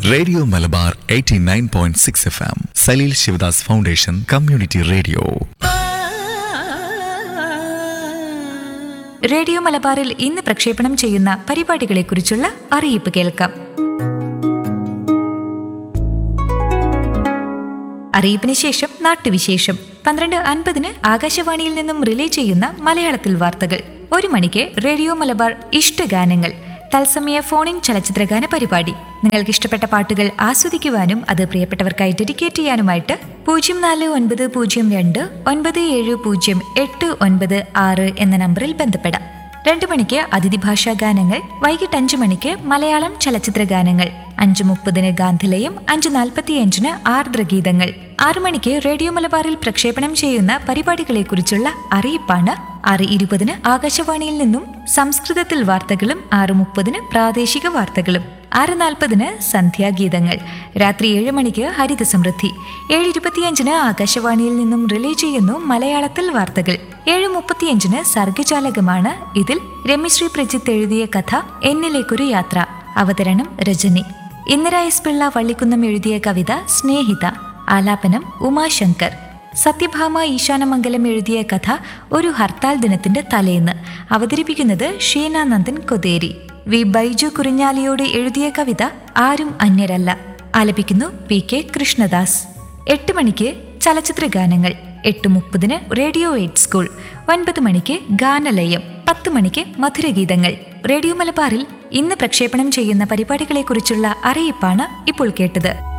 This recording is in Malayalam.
radio Malabar 89.6 F M Salil Sivadas foundation community radio radio മലബാറിൽ ഇന്ന് പ്രക്ഷേപണം ചെയ്യുന്ന പരിപാടികളെക്കുറിച്ചുള്ള അറിയിപ്പ് കേൾക്കാം അറിയിപ്പിന് ശേഷം നാട്ടുവിശേഷം പന്ത്രണ്ട് അൻപതിന് ആകാശവാണിയിൽ നിന്നും റിലേ ചെയ്യുന്ന മലയാളത്തിൽ വാർത്തകൾ ഒരു മണിക്ക് റേഡിയോ മലബാർ ഇഷ്ടഗാനങ്ങൾ തത്സമയ ഫോണിൻ ചലച്ചിത്രഗാന പരിപാടി നിങ്ങൾക്ക് ഇഷ്ടപ്പെട്ട പാട്ടുകൾ ആസ്വദിക്കുവാനും അത് പ്രിയപ്പെട്ടവർക്കായി ഡെഡിക്കേറ്റ് ചെയ്യാനുമായിട്ട് പൂജ്യം നാല് ഒൻപത് പൂജ്യം രണ്ട് ഒൻപത് ഏഴ് പൂജ്യം എട്ട് ഒൻപത് ആറ് എന്ന നമ്പറിൽ ബന്ധപ്പെടാം രണ്ടു മണിക്ക് അതിഥി ഭാഷാ ഗാനങ്ങൾ വൈകിട്ട് അഞ്ചു മണിക്ക് മലയാളം ചലച്ചിത്ര ഗാനങ്ങൾ അഞ്ചു മുപ്പതിന് ഗാന്ധിലയം അഞ്ചു നാൽപ്പത്തിയഞ്ചിന് ആർദ്രഗീതങ്ങൾ ആറു മണിക്ക് റേഡിയോ മലബാറിൽ പ്രക്ഷേപണം ചെയ്യുന്ന പരിപാടികളെക്കുറിച്ചുള്ള അറിയിപ്പാണ് ആറ് ഇരുപതിന് ആകാശവാണിയിൽ നിന്നും സംസ്കൃതത്തിൽ വാർത്തകളും ആറ് മുപ്പതിന് പ്രാദേശിക വാർത്തകളും ആറ് നാൽപ്പതിന് സന്ധ്യാഗീതങ്ങൾ രാത്രി ഏഴ് മണിക്ക് ഹരിത സമൃദ്ധി ഏഴ് ഇരുപത്തിയഞ്ചിന് ആകാശവാണിയിൽ നിന്നും റിലേ ചെയ്യുന്നു മലയാളത്തിൽ വാർത്തകൾ ഏഴ് മുപ്പത്തിയഞ്ചിന് സർഗജാലകമാണ് ഇതിൽ രമ്യശ്രീ പ്രജിത്ത് എഴുതിയ കഥ എന്നിലേക്കൊരു യാത്ര അവതരണം രജനി ഇന്ദിര എസ് പിള്ള വള്ളിക്കുന്നം എഴുതിയ കവിത സ്നേഹിത ആലാപനം ഉമാശങ്കർ സത്യഭാമ ഈശാനമംഗലം എഴുതിയ കഥ ഒരു ഹർത്താൽ ദിനത്തിന്റെ തലേന്ന് അവതരിപ്പിക്കുന്നത് ഷീനാനന്ദൻ കൊതേരി വി ബൈജു കുറിഞ്ഞാലിയോട് എഴുതിയ കവിത ആരും അന്യരല്ല ആലപിക്കുന്നു പി കെ കൃഷ്ണദാസ് എട്ട് മണിക്ക് ചലച്ചിത്ര ഗാനങ്ങൾ എട്ട് മുപ്പതിന് റേഡിയോ എയ്റ്റ് സ്കൂൾ ഒൻപത് മണിക്ക് ഗാനലയം പത്ത് മണിക്ക് മധുരഗീതങ്ങൾ റേഡിയോ മലബാറിൽ ഇന്ന് പ്രക്ഷേപണം ചെയ്യുന്ന പരിപാടികളെക്കുറിച്ചുള്ള അറിയിപ്പാണ് ഇപ്പോൾ കേട്ടത്